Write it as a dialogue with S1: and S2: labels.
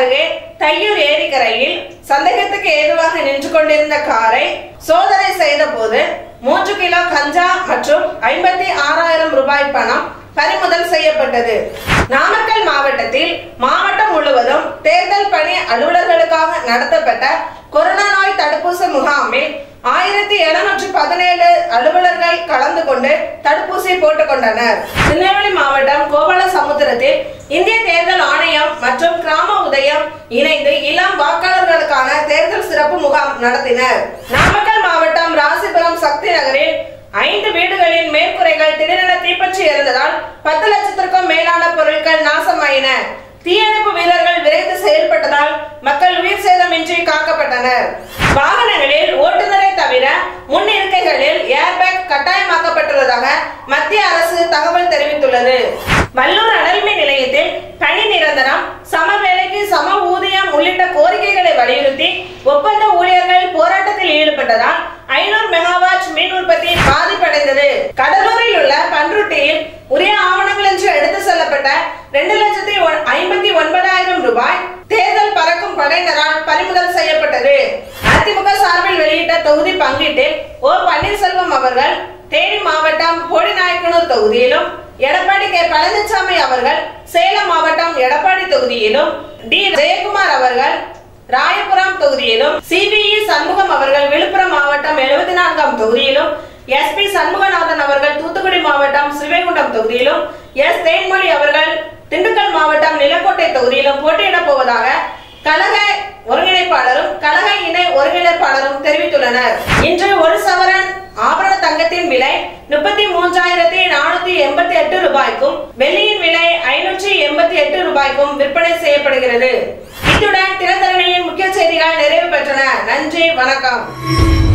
S1: அருகே தையூர் ஏரிக்கரையில் சந்தேகத்துக்கு ஏதுவாக நின்று கொண்டிருந்த காரை சோதனை செய்த போது மூன்று கிலோ கஞ்சா மற்றும் ஐம்பத்தி ஆறாயிரம் ரூபாய் பணம் பறிமுதல் செய்யப்பட்டது நாமக்கல் மாவட்டத்தில் மாவட்டம் முழுவதும் தேர்தல் பணி அலுவலர்களுக்காக நடத்தப்பட்ட கொரோனா நோய் தடுப்பூசி முகாமில் ஆயிரத்தி எழுநூற்றி பதினேழு அலுவலர்கள் கலந்து கொண்டு தடுப்பூசி போட்டுக் கொண்டனர் திருநெல்வேலி மாவட்டம் கோபாலசமுத்திரத்தில் இந்திய தேர்தல் ஆணையம் மற்றும் கிராம உதயம் இணைந்து இளம் வாக்காளர்களுக்கான தேர்தல் சிறப்பு முகாம் நடத்தினர் நாமக்கல் மாவட்டம் ராசிபுரம் சக்தி நகரில் ஐந்து வீடுகளின் மேற்கூரைகள் திடீரென தீப்பற்றி எரிந்ததால் பத்து லட்சத்திற்கும் மேலான பொருட்கள் நாசமாயின தீயணைப்பு வீரர்கள் விரைந்து செயல்பட்டதால் மக்கள் உயிர் சேதமின்றி காக்கப்பட்டனர் வாகனங்களில் ஓட்டுநரை தவிர முன் இருக்கைகளில் ஏர்பேக் கட்டாயமாக்கப்பட்டுள்ளதாக மத்திய அரசு தகவல் தெரிவித்துள்ளது வல்லூர் அனல்மின் நிலையத்தில் பணி நிரந்தரம் சம வேலைக்கு சம ஊதியம் உள்ளிட்ட கோரிக்கைகளை வலியுறுத்தி ஒப்பந்த ஊழியர்கள் போராட்டத்தில் ஈடுபட்டதால் ஐநூறு மெகாவாட் மின் உற்பத்தி பாதிப்படைந்தது கடலூரில் உள்ள பன்ருட்டியில் உரிய ஆவணங்கள் என்று எடுத்து செல்லப்பட்ட ரெண்டு லட்சத்தி ஒன்- ஐம்பத்தி ஒன்பதாயிரம் ரூபாய் தேர்தல் பறக்கும் படையினரால் பறிமுதல் செய்யப்பட்டது அதிமுக சார்பில் வெளியிட்ட தொகுதி பங்கீட்டில் ஓ பன்னீர்செல்வம் அவர்கள் தேனி மாவட்டம் போடிநாயக்கனூர் தொகுதியிலும் எடப்பாடி கே பழனிசாமி அவர்கள் சேலம் மாவட்டம் எடப்பாடி தொகுதியிலும் டி ஜெயக்குமார் அவர்கள் ராயபுரம் தொகுதியிலும் சிபிஇ சண்முகம் அவர்கள் விழுப்புரம் மாவட்டம் எழுபத்தி நான்காம் தொகுதியிலும் எஸ் பி சண்முகநாதன் அவர்கள் தூத்துக்குடி மாவட்டம் சிவகுண்டம் தொகுதியிலும் எஸ் தேன்மொழி அவர்கள் திண்டுக்கல் மாவட்டம் நிலக்கோட்டை தொகுதியிலும் போட்டியிடப் போவதாக கழக ஒருங்கிணைப்பாளரும் கழக இணை ஒருங்கிணைப்பாளரும் தெரிவித்துள்ளனர் இன்று ஒரு சவரன் ஆபரண தங்கத்தின் விலை முப்பத்தி மூன்றாயிரத்தி நானூத்தி எண்பத்தி எட்டு ரூபாய்க்கும் வெள்ளியின் விலை ஐநூற்றி எண்பத்தி எட்டு ரூபாய்க்கும் விற்பனை செய்யப்படுகிறது இத்துடன் தினத்தரணியின் முக்கிய செய்திகள் நிறைவு பெற்றன நன்றி வணக்கம்